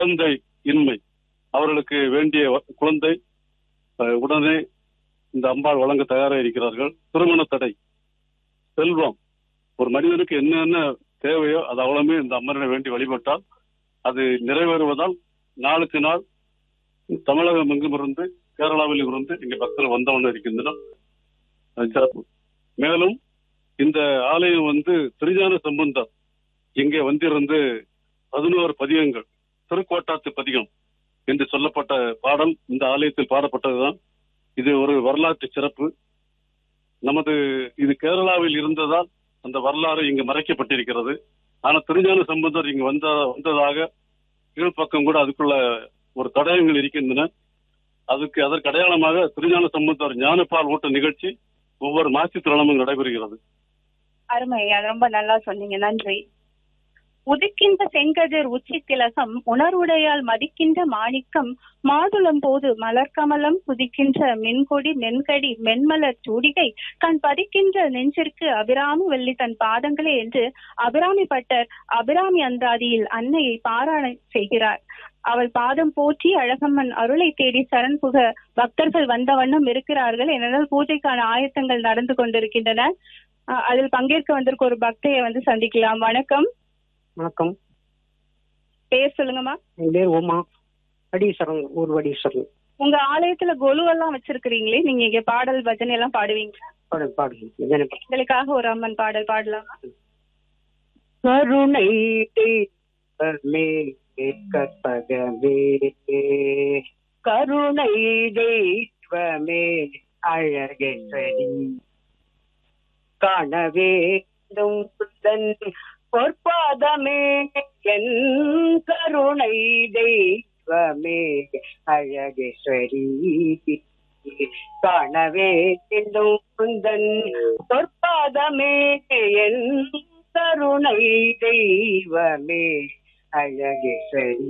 குழந்தை இன்மை அவர்களுக்கு வேண்டிய வ- குழந்தை அஹ், உடனே இந்த அம்பாள் வழங்க தயாராக இருக்கிறார்கள் திருமண தடை செல்வம் ஒரு மனிதனுக்கு என்னென்ன தேவையோ அது அவ்வளவுமே இந்த அம்மனை வேண்டி வழிபட்டால் அது நிறைவேறுவதால் நாளுக்கு நாள் தமிழகம் எங்கும் இருந்து கேரளாவில் இருந்து இங்க பக்தர்கள் வந்தவண்ணம் இருக்கின்றனர் அது சிறப்பு மேலும் இந்த ஆலயம் வந்து திருஞான சம்பந்தர் இங்கே வந்திருந்து பதினோரு பதிகங்கள் திருக்கோட்டாத்து பதிகம் என்று சொல்லப்பட்ட பாடல் இந்த ஆலயத்தில் பாடப்பட்டதுதான் இது ஒரு வரலாற்று சிறப்பு நமது இது கேரளாவில் இருந்ததால் அந்த வரலாறு இங்கு மறைக்கப்பட்டிருக்கிறது ஆனா திருஞான சம்பந்தர் இங்கு வந்த வந்ததாக கீழ்ப்பக்கம் கூட அதுக்குள்ள ஒரு தடயங்கள் இருக்கின்றன அதுக்கு அதற்கு அடையாளமாக திருஞான சம்பந்தர் ஞானப்பால் ஓட்ட நிகழ்ச்சி ஒவ்வொரு மாசித்திரமும் நடைபெறுகிறது அருமை அது ரொம்ப நல்லா சொன்னீங்க நன்றி உதிக்கின்ற செங்கதிர் உச்சி திலகம் உணர்வுடையால் மதிக்கின்ற மாணிக்கம் மாதுளம் போது மலர்கமலம் குதிக்கின்ற மென்கொடி மென்கடி மென்மலர் சூடிகை கண் பதிக்கின்ற நெஞ்சிற்கு அபிராமி வெள்ளி தன் பாதங்களே என்று அபிராமி பட்டர் அபிராமி அந்தாதியில் அன்னையை பாராயணம் செய்கிறார் அவள் பாதம் போற்றி அழகம்மன் அருளை தேடி சரண் புக பக்தர்கள் வந்த வண்ணம் இருக்கிறார்கள் ஏனென்றால் பூஜைக்கான ஆயத்தங்கள் நடந்து கொண்டிருக்கின்றன அஹ் அதில் பங்கேற்க வந்திருக்க ஒரு பக்தையை வந்து சந்திக்கலாம் வணக்கம் வணக்கம் பேர் சொல்லுங்கம்மா என் பேர் உமா வடீஸ்வரன் ஊர் வடீஸ்வரன் உங்க ஆலயத்துல கொலு எல்லாம் வச்சிருக்கிறீங்களே நீங்க இங்க பாடல் பஜனை எல்லாம் பாடுவீங்க பாடு பாடு இதனை பாடு. எங்களுக்காக ஒரு அம்மன் பாடல் பாடலாமா கருணை தெய்வமே கற்பகமே கருணை தெய்வமே அழகேஸ்வரி காண வேண்டும் புத்தன் பொற்பாதமே என் கருணை தெய்வமே அழகேஸ்வரி காண வேண்டும் புந்தன் பொற்பாதமே என் கருணை தெய்வமே அழகேஸ்வரி